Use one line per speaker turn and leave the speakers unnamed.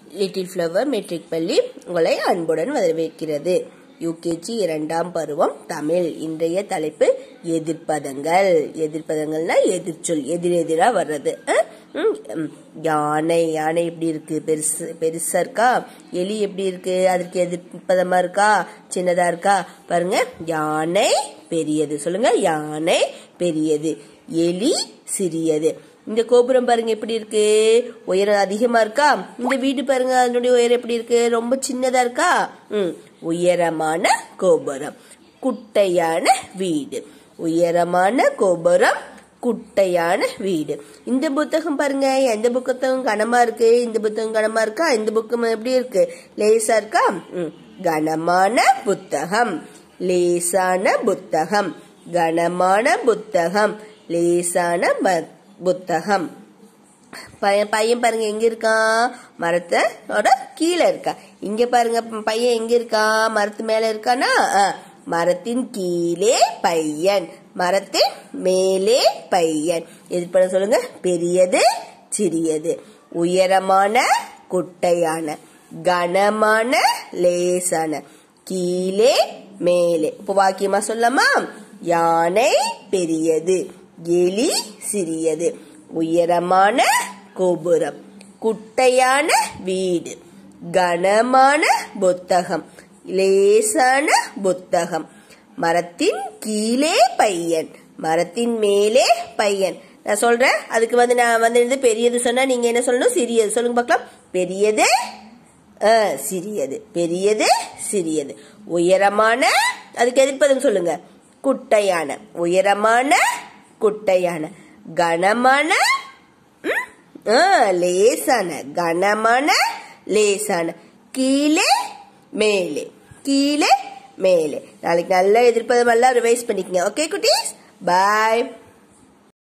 Little flower matric பள்ளி உங்களை அன்புடன் வரவேற்கிறது யூகேஜி இரண்டாம் பருவம் தமிழ் இன்றைய தலைப்பு எதிர்ப்பதங்கள் எதிர்ப்பதங்கள்னா எதிர்ச்சொல் எதிரெதிரா வர்றது அஹ்? ம், ம். யானை யானை எப்படி இருக்கு பெருசு பெருசா இருக்கா எலி எப்படி இருக்கு அதற்கு எதிர்ப்பதமா இருக்கா சின்னதா இருக்கா பாருங்க யானை பெரியது சொல்லுங்க யானை பெரியது எலி சிறியது இந்த கோபுரம் பாருங்க எப்படி இருக்கு உயரம் அதிகமா இருக்கா இந்த வீடு பாருங்க அதனுடைய உயரம் எப்படி இருக்கு ரொம்ப சின்னதா இருக்கா ம் உயரமான கோபுரம் குட்டையான வீடு உயரமான கோபுரம் குட்டையான வீடு இந்த புத்தகம் பாருங்க எந்த புத்தகம் கனமா இருக்கு இந்த புத்தகம் கனமா இருக்கா இந்த புத்தகம் எப்படி இருக்கு லேசா இருக்கா ம், கனமான புத்தகம் லேசான புத்தகம் கனமான புத்தகம் லேசான ப- புத்தகம் பையன் பையன் பாருங்க எங்க இருக்கான் மரத்தோட கீழே இருக்கா இங்க பாருங்க பையன் எங்க இருக்கான் மரத்து மேல இருக்கானா ஆ, மரத்தின் கீழே பையன் மரத்தின் மேலே பையன் இது பண்ண சொல்லுங்க பெரியது சிறியது உயரமான குட்டையான கனமான லேசான கீழே மேலே இப்போ வாக்கியமா சொல்லலாமா யானை பெரியது எலி சிறியது உயரமான கோபுரம் குட்டையான வீடு கனமான புத்தகம் லேசான புத்தகம் மரத்தின் கீழே பையன் மரத்தின் மேலே பையன் நான் சொல்றேன் அதுக்கு வந்து நான் வந்து இது பெரியது சொன்னா நீங்க என்ன சொல்லணும் சிறியது சொல்லுங்க பார்க்கலாம் பெரியது ஆ, சிறியது பெரியது சிறியது உயரமான அதுக்கு எதிர்ப்பதுன்னு சொல்லுங்க குட்டையான உயரமான குட்டையான கனமான ம், ஆ, லேசான கனமான லேசான கீழே மேலே கீழே மேலே நாளைக்கு நல்லா எதிர்ப்பதம் எல்லாம் ரிவைஸ் பண்ணிக்கங்க ஓகே குட்டீஸ் பாய்